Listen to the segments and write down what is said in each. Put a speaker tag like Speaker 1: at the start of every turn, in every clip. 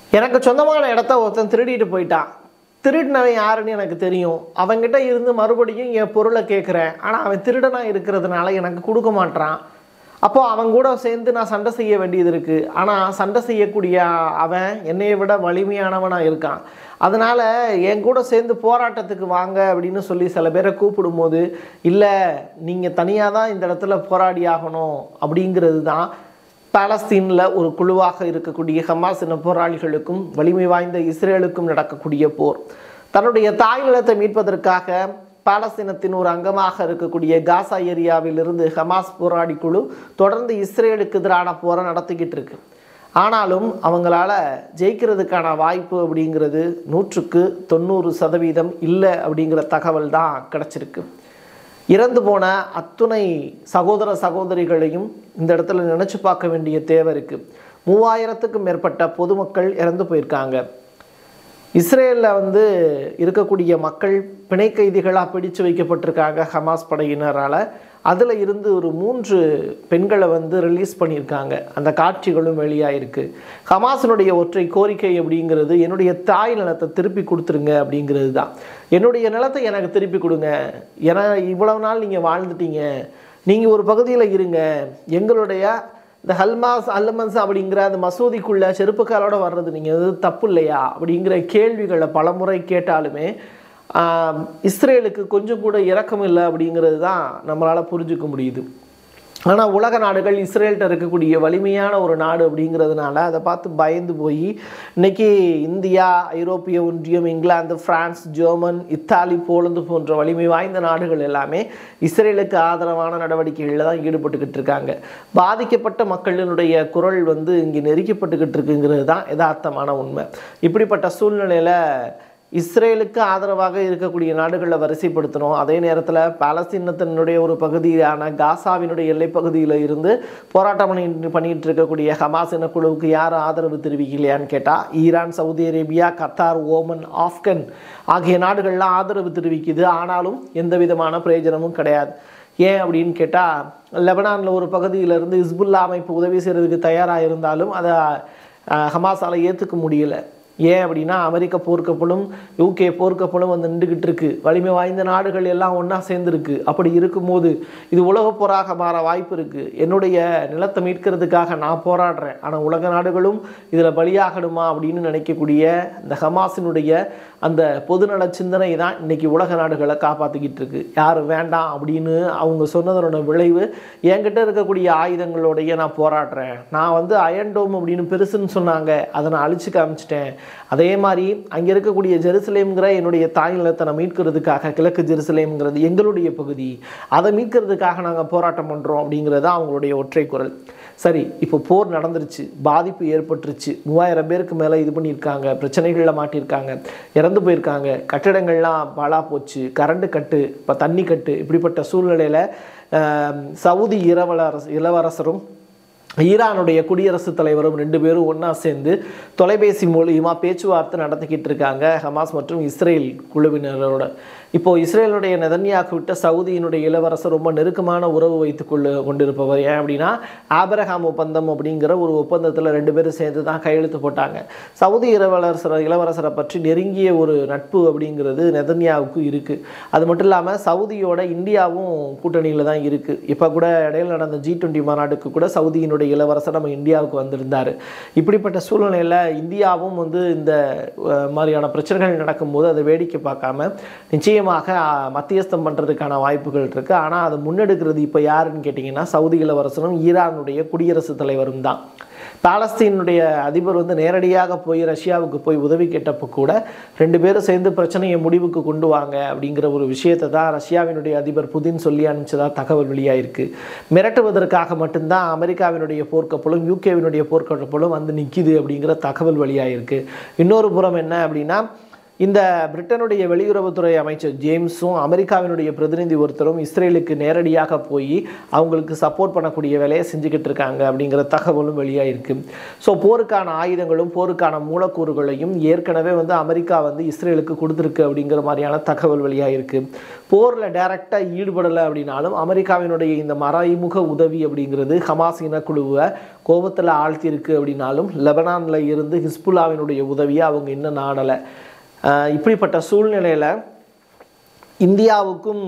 Speaker 1: எனக்கு சொந்தமான இடத்த ஒருத்தன் திருடிட்டு போயிட்டான் திருடினவன் யாருன்னு எனக்கு தெரியும் அவன்கிட்ட இருந்து மறுபடியும் என் பொருளை கேட்குறேன் ஆனால் அவன் திருடனா இருக்கிறதுனால எனக்கு கொடுக்க மாட்றான் அப்போ அவன் கூட சேர்ந்து நான் சண்டை செய்ய வேண்டியது இருக்குது ஆனால் சண்டை செய்யக்கூடிய அவன் என்னைய விட வலிமையானவனாக இருக்கான் அதனால் என் கூட சேர்ந்து போராட்டத்துக்கு வாங்க அப்படின்னு சொல்லி சில பேரை கூப்பிடும்போது இல்லை நீங்கள் தனியாக தான் இந்த இடத்துல போராடி ஆகணும் அப்படிங்கிறது தான் பாலஸ்தீனில் ஒரு குழுவாக இருக்கக்கூடிய ஹமாஸ் இன போராளிகளுக்கும் வலிமை வாய்ந்த இஸ்ரேலுக்கும் நடக்கக்கூடிய போர் தன்னுடைய தாய் நிலத்தை மீட்பதற்காக பாலஸ்தீனத்தின் ஒரு அங்கமாக இருக்கக்கூடிய காசா ஏரியாவிலிருந்து ஹமாஸ் போராடி குழு தொடர்ந்து இஸ்ரேலுக்கு எதிரான போரை நடத்திக்கிட்டு இருக்கு ஆனாலும் அவங்களால ஜெயிக்கிறதுக்கான வாய்ப்பு அப்படிங்கிறது நூற்றுக்கு தொண்ணூறு சதவீதம் இல்லை அப்படிங்கிற தகவல் தான் கிடச்சிருக்கு இறந்து போன அத்துணை சகோதர சகோதரிகளையும் இந்த இடத்துல நினச்சி பார்க்க வேண்டிய தேவை இருக்குது மூவாயிரத்துக்கும் மேற்பட்ட பொதுமக்கள் இறந்து போயிருக்காங்க இஸ்ரேலில் வந்து இருக்கக்கூடிய மக்கள் பிணை கைதிகளாக பிடிச்சு வைக்கப்பட்டிருக்காங்க ஹமாஸ் படையினரால் அதில் இருந்து ஒரு மூன்று பெண்களை வந்து ரிலீஸ் பண்ணியிருக்காங்க அந்த காட்சிகளும் வெளியாயிருக்கு ஹமாஸினுடைய ஒற்றை கோரிக்கை அப்படிங்கிறது என்னுடைய தாய் நிலத்தை திருப்பி கொடுத்துருங்க அப்படிங்கிறது தான் என்னுடைய நிலத்தை எனக்கு திருப்பி கொடுங்க ஏன்னா இவ்வளவு நாள் நீங்கள் வாழ்ந்துட்டீங்க நீங்கள் ஒரு பகுதியில் இருங்க எங்களுடைய இந்த ஹல்மாஸ் அல்லமன்ஸ் அப்படிங்கிற அந்த மசூதிக்குள்ளே செருப்புக்காலோட வர்றது நீங்கள் இது தப்பு இல்லையா அப்படிங்கிற கேள்விகளை பலமுறை கேட்டாலுமே ஆஹ், இஸ்ரேலுக்கு கொஞ்சம் கூட இரக்கம் இல்லை அப்படிங்கிறது தான் நம்மளால் புரிஞ்சுக்க முடியுது ஆனால் உலக நாடுகள் இஸ்ரேல்கிட்ட இருக்கக்கூடிய வலிமையான ஒரு நாடு அப்படிங்கிறதுனால அதை பார்த்து பயந்து போய் இன்னைக்கு இந்தியா ஐரோப்பிய ஒன்றியம் இங்கிலாந்து பிரான்ஸ் ஜெர்மன் இத்தாலி போலந்து போன்ற வலிமை வாய்ந்த நாடுகள் எல்லாமே இஸ்ரேலுக்கு ஆதரவான நடவடிக்கைகளில் தான் ஈடுபட்டுக்கிட்டு இருக்காங்க பாதிக்கப்பட்ட மக்களினுடைய குரல் வந்து இங்கே நெருக்கப்பட்டுக்கிட்டு இருக்குங்கிறது தான் யதார்த்தமான உண்மை இப்படிப்பட்ட சூழ்நிலையில் இஸ்ரேலுக்கு ஆதரவாக இருக்கக்கூடிய நாடுகளை வரிசைப்படுத்தணும் அதே நேரத்தில் பாலஸ்தீனத்தினுடைய ஒரு பகுதியான காசாவினுடைய எல்லைப் பகுதியில் இருந்து போராட்டம் பண்ணி பண்ணிட்டு இருக்கக்கூடிய ஹமாஸ் இன குழுவுக்கு யார் ஆதரவு தெரிவிக்கலையான்னு கேட்டால் Iran Saudi Arabia Qatar Oman Afghan ஆகிய நாடுகள்லாம் ஆதரவு தெரிவிக்குது ஆனாலும் எந்த விதமான பிரயோஜனமும் கிடையாது ஏன் அப்படின்னு கேட்டால் லெபனானில் ஒரு பகுதியிலிருந்து இஸ்புல்லா அமைப்பு உதவி செய்கிறதுக்கு தயாராக இருந்தாலும் அதை அஹ், ஹமாஸால ஏற்றுக்க முடியல ஏன் அப்படின்னா அமெரிக்க போர்க்கப்பலும் யூகே போர்க்கப்பலும் வந்து நின்றுக்கிட்டு இருக்கு வலிமை வாய்ந்த நாடுகள் எல்லாம் ஒன்றா சேர்ந்துருக்கு அப்படி இருக்கும்போது இது உலகப் போராக மாற வாய்ப்பு இருக்கு என்னுடைய நிலத்தை மீட்கிறதுக்காக நான் போராடுறேன் ஆனால் உலக நாடுகளும் இதில் பலியாகணுமா அப்படின்னு நினைக்கக்கூடிய இந்த ஹமாஸினுடைய அந்த பொதுநல சிந்தனை தான் இன்னைக்கு உலக நாடுகளை காப்பாற்றிக்கிட்டு இருக்கு யாரும் வேண்டாம் அப்படின்னு அவங்க சொன்னதனோட விளைவு என்கிட்ட இருக்கக்கூடிய ஆயுதங்களோடைய நான் போராடுறேன் நான் வந்து அயன்டோம் அப்படின்னு பெருசுன்னு சொன்னாங்க அதை நான் அழிச்சு காமிச்சிட்டேன் அதே மாதிரி அங்கே இருக்கக்கூடிய ஜெருசலேம்ங்கிற என்னுடைய தாய் நிலத்தை நான் மீட்கிறதுக்காக கிழக்கு ஜெருசலேம்ங்கிறது எங்களுடைய பகுதி அதை மீட்கிறதுக்காக நாங்கள் போராட்டம் பண்ணுறோம் அப்படிங்கிறது தான் அவங்களுடைய ஒற்றை குரல் சரி இப்போ போர் நடந்துருச்சு பாதிப்பு ஏற்பட்டுருச்சு மூவாயிரம் பேருக்கு மேலே இது பண்ணியிருக்காங்க பிரச்சனைகளில் மாட்டியிருக்காங்க இறந்து போயிருக்காங்க கட்டிடங்கள்லாம் பாழா போச்சு கரண்ட் கட்டு இப்போ தண்ணி கட்டு இப்படிப்பட்ட சூழ்நிலையில் சவுதி இரவலரச இளவரசரும் ஈரானுடைய குடியரசுத் தலைவரும் ரெண்டு பேரும் ஒன்றா சேர்ந்து தொலைபேசி மூலியமா பேச்சுவார்த்தை நடத்திக்கிட்டு இருக்காங்க ஹமாஸ் மற்றும் இஸ்ரேல் குழுவினரோட இப்போ இஸ்ரேலுடைய நெதன்யாக்கு விட்ட சவுதியினுடைய இளவரசர் ரொம்ப நெருக்கமான உறவு வைத்துக் கொள்ள கொண்டிருப்பவர் ஏன் அப்படின்னா ஆபிரகாம் ஒப்பந்தம் அப்படிங்கிற ஒரு ஒப்பந்தத்தில் ரெண்டு பேரும் சேர்ந்து தான் கையெழுத்து போட்டாங்க சவுதி இளவரசர் இளவரசரை பற்றி நெருங்கிய ஒரு நட்பு அப்படிங்கிறது நெதன்யாவுக்கு இருக்கு அது மட்டும் இல்லாமல் சவுதியோட இந்தியாவும் கூட்டணியில் தான் இருக்கு இப்போ கூட இடையில நடந்த ஜி டுவெண்ட்டி மாநாட்டுக்கு கூட சவுதியினுடைய இளவரசர் நம்ம இந்தியாவுக்கு வந்திருந்தார் இப்படிப்பட்ட சூழ்நிலையில் இந்தியாவும் வந்து இந்த அஹ், மாதிரியான பிரச்சனைகள் நடக்கும்போது அதை வேடிக்கை பார்க்காம நிச்சயமாக அஹ், மத்தியஸ்தம் பண்ணுறதுக்கான வாய்ப்புகள் இருக்குது ஆனால் அதை முன்னெடுக்கிறது இப்போ யாருன்னு கேட்டிங்கன்னா சவுதி இளவரசரும் ஈரானுடைய குடியரசுத் தலைவரும் தான் பாலஸ்தீனுடைய அதிபர் வந்து நேரடியாக போய் ரஷ்யாவுக்கு போய் உதவி கேட்டப்போ கூட ரெண்டு பேரும் சேர்ந்து பிரச்சனையை முடிவுக்கு கொண்டு வாங்க அப்படிங்கிற ஒரு விஷயத்தை தான் ரஷ்யாவினுடைய அதிபர் புதின் சொல்லி அனுப்பிச்சதா தகவல் வெளியாயிருக்கு மிரட்டுவதற்காக மட்டும்தான் அமெரிக்காவினுடைய போர்க்கப்பலும் யூகேவினுடைய போர்க்கப்பலும் வந்து நிற்கிது அப்படிங்கிற தகவல் வெளியாயிருக்கு இன்னொரு புறம் என்ன அப்படின்னா இந்த பிரிட்டனுடைய வெளியுறவுத்துறை அமைச்சர் ஜேம்ஸும் அமெரிக்காவினுடைய பிரதிநிதி ஒருத்தரும் இஸ்ரேலுக்கு நேரடியாக போய் அவங்களுக்கு சப்போர்ட் பண்ணக்கூடிய வேலையை செஞ்சுக்கிட்டு இருக்காங்க அப்படிங்கிற தகவலும் வெளியாயிருக்கு ஸோ போருக்கான ஆயுதங்களும் போருக்கான மூலக்கூறுகளையும் ஏற்கனவே வந்து அமெரிக்கா வந்து இஸ்ரேலுக்கு கொடுத்துருக்கு அப்படிங்கிற மாதிரியான தகவல் வெளியாயிருக்கு போரில் டைரக்டாக ஈடுபடலை அப்படின்னாலும் அமெரிக்காவினுடைய இந்த மறைமுக உதவி அப்படிங்கிறது ஹமாஸ் இனக்குழுவை கோபத்தில் ஆழ்த்தியிருக்கு அப்படின்னாலும் லெபனானில் இருந்து ஹிஸ்புல்லாவினுடைய உதவியை அவங்க இன்னும் நாடலை ஆஹ் இப்படிப்பட்ட சூழ்நிலையில் இந்தியாவுக்கும்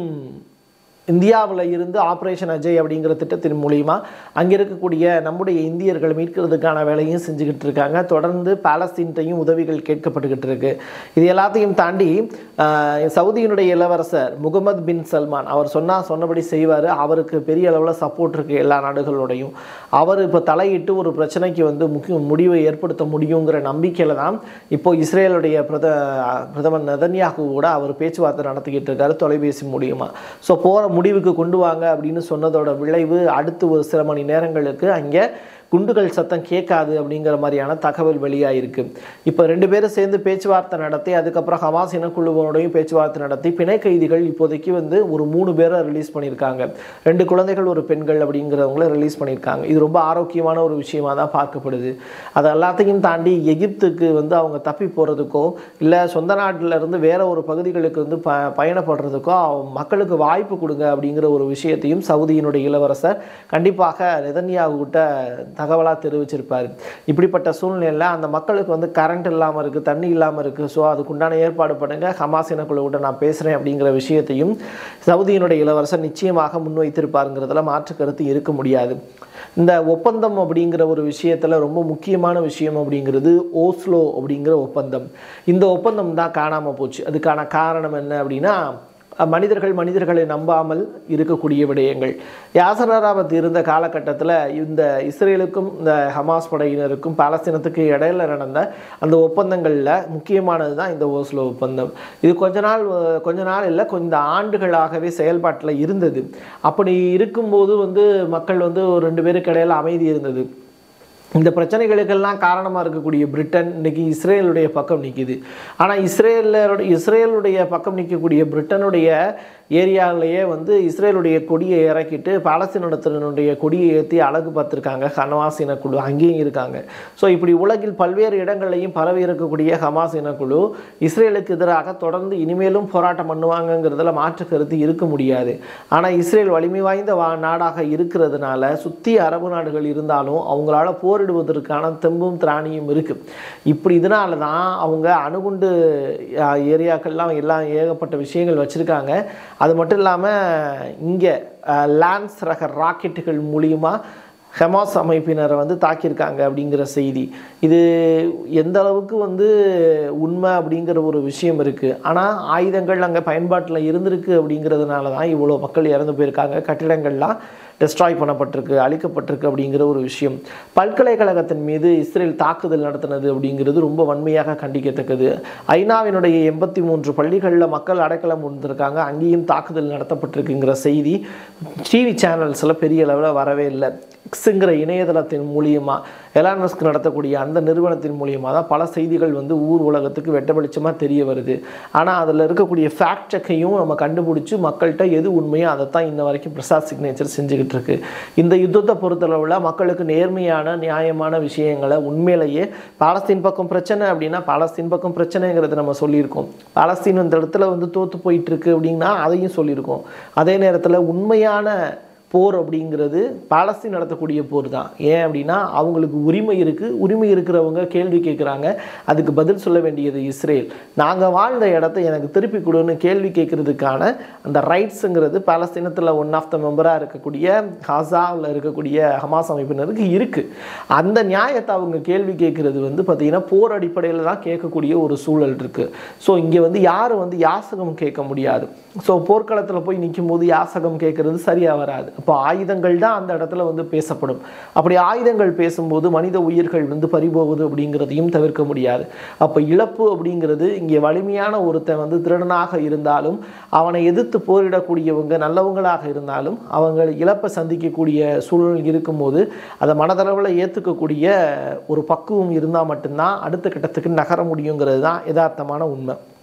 Speaker 1: இந்தியாவில் இருந்து ஆப்ரேஷன் அஜய் அப்படிங்கிற திட்டத்தின் மூலிமா அங்கே இருக்கக்கூடிய நம்முடைய இந்தியர்களை மீட்கிறதுக்கான வேலையும் செஞ்சுக்கிட்டு இருக்காங்க தொடர்ந்து பாலஸ்தீன்ட்டையும் உதவிகள் கேட்கப்பட்டுக்கிட்டு இருக்கு இது எல்லாத்தையும் தாண்டி ஆஹ், சவுதியினுடைய இளவரசர் முகமது பின் சல்மான் அவர் சொன்னால் சொன்னபடி செய்வார் அவருக்கு பெரிய அளவில் சப்போர்ட் இருக்குது எல்லா நாடுகளோடையும் அவர் இப்போ தலையிட்டு ஒரு பிரச்சனைக்கு வந்து முக்கிய முடிவை ஏற்படுத்த முடியுங்கிற நம்பிக்கையில் தான் இப்போ இஸ்ரேலுடைய பிரத பிரதமர் நெதன்யாகு கூட அவர் பேச்சுவார்த்தை நடத்திக்கிட்டு இருக்காரு தொலைபேசி மூலியமா ஸோ போகிற முடிவுக்கு கொண்டு வாங்க அப்படின்னு சொன்னதோட விளைவு அடுத்து ஒரு சில மணி நேரங்களுக்கு அங்கே குண்டுகள் சத்தம் கேட்காது அப்படிங்கிற மாதிரியான தகவல் வெளியாயிருக்கு இப்போ ரெண்டு பேரும் சேர்ந்து பேச்சுவார்த்தை நடத்தி அதுக்கப்புறம் ஹமாஸ் இனக்குழுவோடையும் பேச்சுவார்த்தை நடத்தி பிணை கைதிகள் இப்போதைக்கு வந்து ஒரு மூணு பேரை ரிலீஸ் பண்ணியிருக்காங்க ரெண்டு குழந்தைகள் ஒரு பெண்கள் அப்படிங்கிறவங்கள ரிலீஸ் பண்ணியிருக்காங்க இது ரொம்ப ஆரோக்கியமான ஒரு விஷயமா தான் பார்க்கப்படுது அது எல்லாத்தையும் தாண்டி எகிப்துக்கு வந்து அவங்க தப்பி போகிறதுக்கோ இல்லை சொந்த நாட்டில் இருந்து வேற ஒரு பகுதிகளுக்கு வந்து ப பயணப்படுறதுக்கோ அவங்க மக்களுக்கு வாய்ப்பு கொடுங்க அப்படிங்கிற ஒரு விஷயத்தையும் சவுதியினுடைய இளவரசர் கண்டிப்பாக நெதன்யாகு கிட்ட தகவலாக தெரிவிச்சிருப்பார் இப்படிப்பட்ட சூழ்நிலையில் அந்த மக்களுக்கு வந்து கரண்ட் இல்லாமல் இருக்குது தண்ணி இல்லாமல் இருக்குது ஸோ அதுக்குண்டான ஏற்பாடு பண்ணுங்க ஹமாஸ் இனக்குழுவிட்ட நான் பேசுகிறேன் அப்படிங்கிற விஷயத்தையும் சவுதியினுடைய இளவரசர் நிச்சயமாக முன்வைத்திருப்பாருங்கிறதுல மாற்று கருத்து இருக்க முடியாது இந்த ஒப்பந்தம் அப்படிங்கிற ஒரு விஷயத்தில் ரொம்ப முக்கியமான விஷயம் அப்படிங்கிறது ஓஸ்லோ அப்படிங்கிற ஒப்பந்தம் இந்த ஒப்பந்தம் தான் காணாமல் போச்சு அதுக்கான காரணம் என்ன அப்படின்னா மனிதர்கள் மனிதர்களை நம்பாமல் இருக்கக்கூடிய விடயங்கள் யாசர் அராபத் இருந்த காலகட்டத்தில் இந்த இஸ்ரேலுக்கும் இந்த ஹமாஸ் படையினருக்கும் பாலஸ்தீனத்துக்கு இடையில நடந்த அந்த ஒப்பந்தங்களில் முக்கியமானது தான் இந்த ஓஸ்லோ ஒப்பந்தம் இது கொஞ்ச நாள் அஹ், கொஞ்ச நாள் இல்லை கொஞ்சம் ஆண்டுகளாகவே செயல்பாட்டில் இருந்தது அப்படி இருக்கும்போது வந்து மக்கள் வந்து ஒரு ரெண்டு பேருக்கு இடையில அமைதி இருந்தது இந்த பிரச்சனைகளுக்கெல்லாம் காரணமாக இருக்கக்கூடிய பிரிட்டன் இன்னைக்கு இஸ்ரேலுடைய பக்கம் நிற்கிது ஆனால் இஸ்ரேலோட இஸ்ரேலுடைய பக்கம் நிற்கக்கூடிய பிரிட்டனுடைய ஏரியாவிலேயே வந்து இஸ்ரேலுடைய கொடியை இறக்கிட்டு பாலஸ்தீனத்தினுடைய கொடியை ஏற்றி அழகு பார்த்துருக்காங்க ஹமாஸ் இனக்குழு அங்கேயும் இருக்காங்க ஸோ இப்படி உலகில் பல்வேறு இடங்கள்லையும் பரவி இருக்கக்கூடிய ஹமாஸ் இனக்குழு இஸ்ரேலுக்கு எதிராக தொடர்ந்து இனிமேலும் போராட்டம் பண்ணுவாங்கங்கிறதுல மாற்று கருத்து இருக்க முடியாது ஆனால் இஸ்ரேல் வலிமை வாய்ந்த வா நாடாக இருக்கிறதுனால சுற்றி அரபு நாடுகள் இருந்தாலும் அவங்களால போரிடுவதற்கான தெம்பும் திராணியும் இருக்கு இப்படி இதனால தான் அவங்க அணுகுண்டு அஹ், ஏரியாக்கள்லாம் எல்லாம் ஏகப்பட்ட விஷயங்கள் வச்சுருக்காங்க அது மட்டும் இல்லாமல் இங்கே லான்ஸ் ரக ராக்கெட்டுகள் மூலியமா ஹெமாஸ் அமைப்பினரை வந்து தாக்கியிருக்காங்க அப்படிங்கிற செய்தி இது எந்த அளவுக்கு வந்து உண்மை அப்படிங்கிற ஒரு விஷயம் இருக்குது ஆனால் ஆயுதங்கள் அங்கே பயன்பாட்டில் இருந்திருக்கு அப்படிங்கிறதுனால தான் இவ்வளோ மக்கள் இறந்து போயிருக்காங்க கட்டிடங்கள்லாம் டெஸ்ட்ராய் பண்ணப்பட்டிருக்கு அழிக்கப்பட்டிருக்கு அப்படிங்கிற ஒரு விஷயம் பல்கலைக்கழகத்தின் மீது இஸ்ரேல் தாக்குதல் நடத்தினது அப்படிங்கிறது ரொம்ப வன்மையாக கண்டிக்கத்தக்கது ஐநாவினுடைய எண்பத்தி மூன்று பள்ளிகளில் மக்கள் அடைக்கலம் இருந்திருக்காங்க அங்கேயும் தாக்குதல் நடத்தப்பட்டிருக்குங்கிற செய்தி டிவி சேனல்ஸில் பெரிய அளவில் வரவே இல்லை எக்ஸுங்கிற இணையதளத்தின் மூலியமா எலான் மஸ்க் நடத்தக்கூடிய அந்த நிறுவனத்தின் மூலியமா தான் பல செய்திகள் வந்து ஊர் உலகத்துக்கு வெட்ட வெளிச்சமாக தெரிய வருது ஆனால் அதில் இருக்கக்கூடிய ஃபேக்ட் செக்கையும் நம்ம கண்டுபிடிச்சி மக்கள்கிட்ட எது உண்மையோ அதை தான் இன்ன வரைக்கும் பிரசாத் சிக்னேச்சர் செஞ்சுக்கிட்டு இருக்கு இந்த யுத்தத்தை பொறுத்தளவில் மக்களுக்கு நேர்மையான நியாயமான விஷயங்களை உண்மையிலேயே பாலஸ்தீன் பக்கம் பிரச்சனை அப்படின்னா பாலஸ்தீன் பக்கம் பிரச்சனைங்கிறத நம்ம சொல்லியிருக்கோம் பாலஸ்தீன் இந்த இடத்துல வந்து தோத்து போயிட்டு இருக்கு அப்படின்னா அதையும் சொல்லியிருக்கோம் அதே நேரத்தில் உண்மையான போர் அப்படிங்கிறது பாலஸ்தீன் நடத்தக்கூடிய போர் தான் ஏன் அப்படின்னா அவங்களுக்கு உரிமை இருக்குது உரிமை இருக்கிறவங்க கேள்வி கேட்குறாங்க அதுக்கு பதில் சொல்ல வேண்டியது இஸ்ரேல் நாங்கள் வாழ்ந்த இடத்த எனக்கு திருப்பி கொடுன்னு கேள்வி கேட்குறதுக்கான அந்த ரைட்ஸுங்கிறது பாலஸ்தீனத்தில் ஒன் ஆஃப் த மெம்பராக இருக்கக்கூடிய ஹாசாவில் இருக்கக்கூடிய ஹமாஸ் அமைப்பினருக்கு இருக்குது அந்த நியாயத்தை அவங்க கேள்வி கேட்குறது வந்து பார்த்திங்கன்னா போர் அடிப்படையில் தான் கேட்கக்கூடிய ஒரு சூழல் இருக்குது ஸோ இங்கே வந்து யாரும் வந்து யாசகம் கேட்க முடியாது ஸோ போர்க்களத்தில் போய் நிற்கும் போது யாசகம் கேட்குறது சரியாக வராது அப்போ ஆயுதங்கள் தான் அந்த இடத்துல வந்து பேசப்படும் அப்படி ஆயுதங்கள் பேசும்போது மனித உயிர்கள் வந்து பறிபோகுது அப்படிங்கிறதையும் தவிர்க்க முடியாது அப்போ இழப்பு அப்படிங்கிறது இங்கே வலிமையான ஒருத்தன் வந்து திருடனாக இருந்தாலும் அவனை எதிர்த்து போரிடக்கூடியவங்க நல்லவங்களாக இருந்தாலும் அவங்க இழப்பை சந்திக்கக்கூடிய சூழல் இருக்கும்போது அதை மனதளவில் ஏற்றுக்கக்கூடிய ஒரு பக்குவம் இருந்தால் மட்டும்தான் அடுத்த கட்டத்துக்கு நகர முடியுங்கிறது தான் யதார்த்தமான உண்மை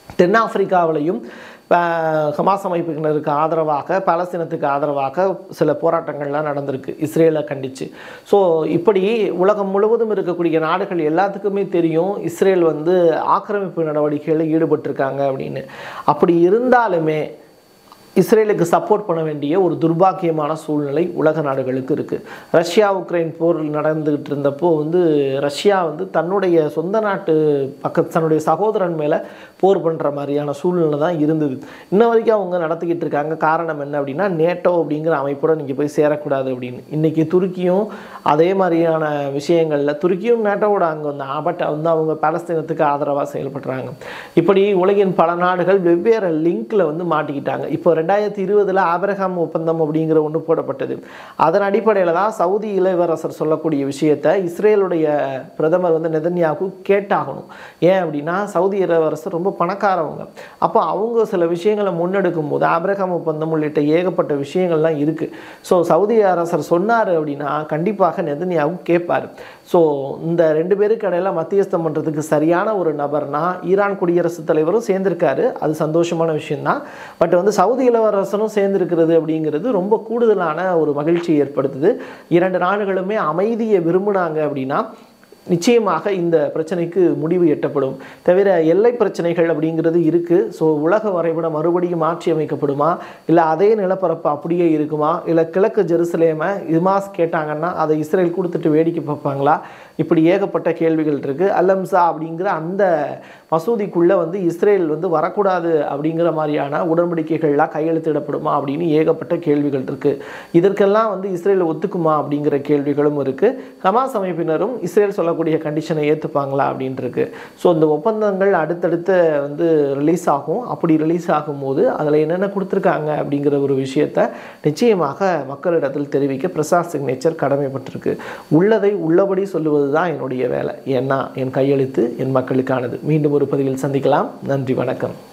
Speaker 1: தென்னாப்பிரிக்காவிலையும் அஹ், ஹமாஸ் அமைப்பினருக்கு ஆதரவாக பாலஸ்தீனத்துக்கு ஆதரவாக சில போராட்டங்கள்லாம் நடந்திருக்கு இஸ்ரேலை கண்டித்து ஸோ இப்படி உலகம் முழுவதும் இருக்கக்கூடிய நாடுகள் எல்லாத்துக்குமே தெரியும் இஸ்ரேல் வந்து ஆக்கிரமிப்பு நடவடிக்கைகளில் ஈடுபட்டிருக்காங்க அப்படின்னு அப்படி இருந்தாலுமே இஸ்ரேலுக்கு சப்போர்ட் பண்ண வேண்டிய ஒரு துர்பாக்கியமான சூழ்நிலை உலக நாடுகளுக்கு இருக்குது ரஷ்யா உக்ரைன் போர் நடந்துகிட்டு இருந்தப்போ வந்து ரஷ்யா வந்து தன்னுடைய சொந்த நாட்டு பக்க தன்னுடைய சகோதரன் மேலே போர் பண்ணுற மாதிரியான சூழ்நிலை தான் இருந்தது இன்ன வரைக்கும் அவங்க நடத்திக்கிட்டு இருக்காங்க காரணம் என்ன அப்படின்னா நேட்டோ அப்படிங்கிற அமைப்போட நீங்கள் போய் சேரக்கூடாது அப்படின்னு இன்றைக்கி துருக்கியும் அதே மாதிரியான விஷயங்களில் துருக்கியும் நேட்டோவோட அங்கே வந்து பட் வந்து அவங்க பாலஸ்தீனத்துக்கு ஆதரவாக செயல்படுறாங்க இப்படி உலகின் பல நாடுகள் வெவ்வேறு லிங்க்ல வந்து மாட்டிக்கிட்டாங்க இப்போ ரெண்டாயிரத்தி இருபதில் ஆபிரகாம் ஒப்பந்தம் அப்படிங்கிற ஒன்று போடப்பட்டது அதன் அடிப்படையில் தான் சவுதி இளவரசர் சொல்லக்கூடிய விஷயத்தை இஸ்ரேலுடைய பிரதமர் வந்து நெதன்யாகு கேட்டாகணும் ஏன் அப்படின்னா சவுதி இளவரசர் ரொம்ப பணக்காரவங்க அப்போ அவங்க சில விஷயங்களை முன்னெடுக்கும் போது ஆபிரகாம் ஒப்பந்தம் உள்ளிட்ட ஏகப்பட்ட விஷயங்கள்லாம் இருக்குது ஸோ சவுதி அரசர் சொன்னார் அப்படின்னா கண்டிப்பாக நெதன்யாகு கேட்பார் ஸோ இந்த ரெண்டு பேருக்கு இடையில மத்தியஸ்தம் பண்ணுறதுக்கு சரியான ஒரு நபர்னா ஈரான் குடியரசுத் தலைவரும் சேர்ந்திருக்காரு அது சந்தோஷமான விஷயம்தான் பட் வந்து சவுதி இளவரசனும் சேர்ந்திருக்கிறது அப்படிங்கிறது ரொம்ப கூடுதலான ஒரு மகிழ்ச்சியை ஏற்படுத்துது இரண்டு நாடுகளுமே அமைதியை விரும்புனாங்க அப்படின்னா நிச்சயமாக இந்த பிரச்சனைக்கு முடிவு எட்டப்படும் தவிர எல்லை பிரச்சனைகள் அப்படிங்கிறது இருக்குது ஸோ உலக வரைபடம் மறுபடியும் மாற்றி அமைக்கப்படுமா இல்லை அதே நிலப்பரப்பு அப்படியே இருக்குமா இல்லை கிழக்கு ஜெருசலேமை இமாஸ் கேட்டாங்கன்னா அதை இஸ்ரேல் கொடுத்துட்டு வேடிக்கை பார்ப்பாங்களா இப்படி ஏகப்பட்ட கேள்விகள் இருக்குது அல்லம்சா அப்படிங்கிற அந்த மசூதிக்குள்ளே வந்து இஸ்ரேல் வந்து வரக்கூடாது அப்படிங்கிற மாதிரியான உடன்படிக்கைகள்லாம் கையெழுத்திடப்படுமா அப்படின்னு ஏகப்பட்ட கேள்விகள் இருக்குது இதற்கெல்லாம் வந்து இஸ்ரேல் ஒத்துக்குமா அப்படிங்கிற கேள்விகளும் இருக்குது ஹமாஸ் அமைப்பினரும் இஸ்ரேல் சொல்லக்கூடிய கண்டிஷனை ஏற்றுப்பாங்களா அப்படின்ட்டு இருக்கு ஸோ இந்த ஒப்பந்தங்கள் அடுத்தடுத்து வந்து ரிலீஸ் ஆகும் அப்படி ரிலீஸ் ஆகும்போது அதில் என்னென்ன கொடுத்துருக்காங்க அப்படிங்கிற ஒரு விஷயத்தை நிச்சயமாக மக்களிடத்தில் தெரிவிக்க பிரசாத் சிக்னேச்சர் கடமைப்பட்டிருக்கு உள்ளதை உள்ளபடி சொல்லுவது தான் என்னுடைய வேலை ஏன்னா என் கையெழுத்து என் மக்களுக்கானது மீண்டும் ஒரு பதிவில் சந்திக்கலாம் நன்றி வணக்கம்